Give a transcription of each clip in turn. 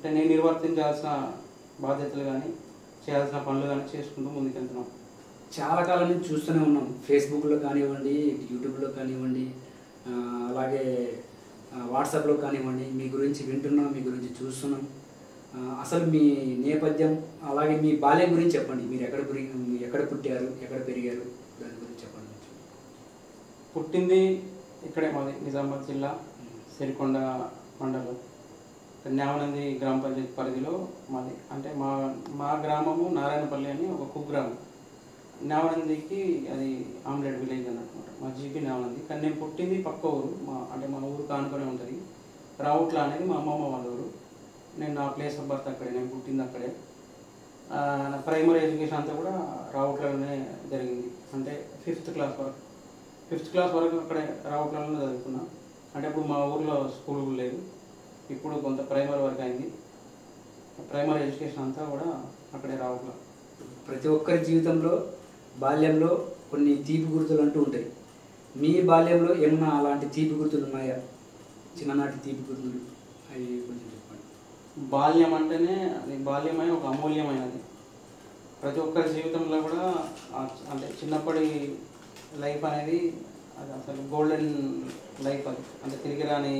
అంటే నేను నిర్వర్తించాల్సిన బాధ్యతలు కానీ చేయాల్సిన పనులు కానీ చేసుకుంటూ ముందుకెళ్తున్నాం చాలా కాలం నుంచి చూస్తూనే ఉన్నాం ఫేస్బుక్లో కానివ్వండి యూట్యూబ్లో కానివ్వండి ఆ, అలాగే ఆ, వాట్సాప్లో కానివ్వండి మీ గురించి వింటున్నాం మీ గురించి చూస్తున్నాం ఆ, అసలు మీ నేపథ్యం అలాగే మీ బాల్యం గురించి చెప్పండి మీరు ఎక్కడ గురి ఎక్కడ పుట్టారు ఎక్కడ పెరిగారు దాని గురించి చెప్పండి పుట్టింది ఇక్కడే మాది నిజామాబాద్ జిల్లా సిరికొండ మండలం న్యామనంది గ్రామ పంచాయతీ పరిధిలో మాది అంటే మా మా గ్రామము నారాయణపల్లి అని ఒక కుగ్రామం న్యామనందికి అది ఆమ్లెట్ విలేజ్ అన్నమాట మా జీపీ న్యామనంది కానీ నేను పుట్టింది పక్క ఊరు మా అంటే మా ఊరు కానుకొని ఉంటుంది రావుట్ల అనేది మా అమ్మమ్మ వాళ్ళ ఊరు నేను నా ప్లేస్ ఆఫ్ బర్త్ అక్కడే నేను పుట్టింది అక్కడే ఆ, నా ప్రైమరీ ఎడ్యుకేషన్ అంతా కూడా రావుట్లలోనే జరిగింది అంటే ఫిఫ్త్ క్లాస్ వరకు ఫిఫ్త్ క్లాస్ వరకు అక్కడే రావుట్లలోనే చదువుకున్నా అంటే ఇప్పుడు మా ఊర్లో స్కూల్ కూడా లేదు ఇప్పుడు కొంత ప్రైమరీ వరకు అయింది ప్రైమరీ ఎడ్యుకేషన్ అంతా కూడా అక్కడే రావుట్ల ప్రతి ఒక్కరి జీవితంలో బాల్యంలో కొన్ని తీపి గుర్తులు అంటూ ఉంటాయి మీ బాల్యంలో ఏమన్నా అలాంటి తీపి గుర్తులు ఉన్నాయా చిన్ననాటి తీపి గుర్తులు అవి కొంచెం చెప్పండి బాల్యం అంటేనే అది బాల్యమైన ఒక అమూల్యమైనది ప్రతి ఒక్కరి జీవితంలో కూడా ఆ- అంటే చిన్నప్పటి లైఫ్ అనేది అది అసలు గోల్డెన్ లైఫ్ అది అంటే తిరిగి రాని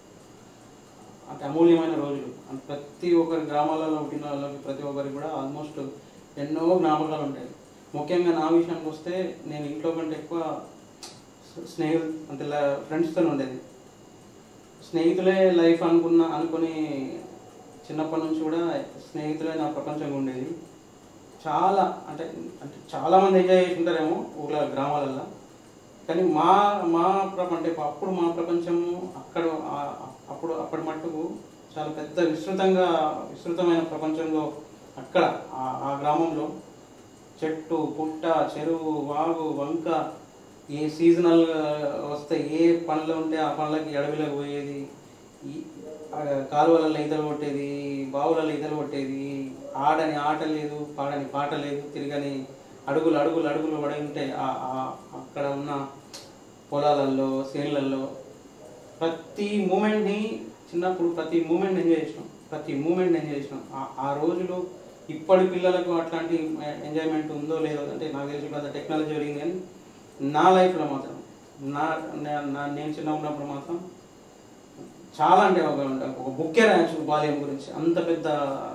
అంటే అమూల్యమైన రోజులు అంటే ప్రతి ఒక్కరి గ్రామాలలో పుట్టిన వాళ్ళకి ప్రతి ఒక్కరికి కూడా ఆల్మోస్ట్ ఎన్నో జ్ఞాపకాలు ఉంటాయి ముఖ్యంగా నా విషయానికి వస్తే నేను ఇంట్లో కంటే ఎక్కువ స్నేహితులు అంటే ఫ్రెండ్స్తో ఉండేది స్నేహితులే లైఫ్ అనుకున్న అనుకుని చిన్నప్పటి నుంచి కూడా స్నేహితులే నా ప్రపంచంగా ఉండేది చాలా అంటే అంటే చాలా మంది ఎంజాయ్ చేసి ఉంటారేమో ఊర్ల గ్రామాలల్లో కానీ మా మా ప్రపంచం అంటే అప్పుడు మా ప్రపంచము అక్కడ ఆ- అప్పుడు అప్పటి మట్టుకు చాలా పెద్ద విస్తృతంగా విస్తృతమైన ప్రపంచంలో అక్కడ ఆ- ఆ గ్రామంలో చెట్టు పుట్ట చెరువు వాగు వంక ఏ సీజనల్ వస్తే ఏ పనులు ఉంటే ఆ పనులకి అడవిలోకి పోయేది ఈ ఆ కాలువలలో ఈతలు కొట్టేది బావులలో ఈతలు కొట్టేది ఆడని ఆట లేదు పాడని పాట లేదు తిరగని అడుగులు అడుగులు అడుగులు పడి ఉంటాయి ఆ- ఆ- అక్కడ ఉన్న పొలాలలో చేనులలో ప్రతి మూమెంట్ని చిన్నప్పుడు ప్రతి మూమెంట్ ఎంజాయ్ చేసినాం ప్రతి మూమెంట్ ఎంజాయ్ చేసినాం ఆ- ఆ రోజులు ఇప్పటి పిల్లలకు అట్లాంటి ఎంజాయ్మెంట్ ఉందో లేదో అంటే నాకు తెలిసి పెద్ద టెక్నాలజీ జరిగింది కానీ నా లైఫ్లో మాత్రం నా నా- నా- నేను చిన్న ఉన్నప్పుడు మాత్రం చాలా అంటే ఒక ఒక బుక్కే రాయొచ్చు బాల్యం గురించి అంత పెద్ద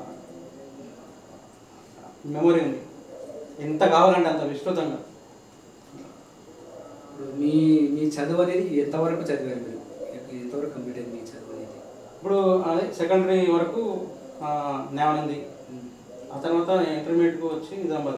మెమొరీ ఉంది ఎంత కావాలంటే అంత విస్తృతంగా ఇప్పుడు మీ మీ చదువు అనేది ఎంతవరకు చదివారు మీరు ఎంతవరకు కంప్లీట్ అయింది మీ చదువు అనేది ఇప్పుడు అదే సెకండరీ వరకు న్యావనంది ఆ తర్వాత ఇంటర్మీడియట్కు వచ్చి నిజామాబాద్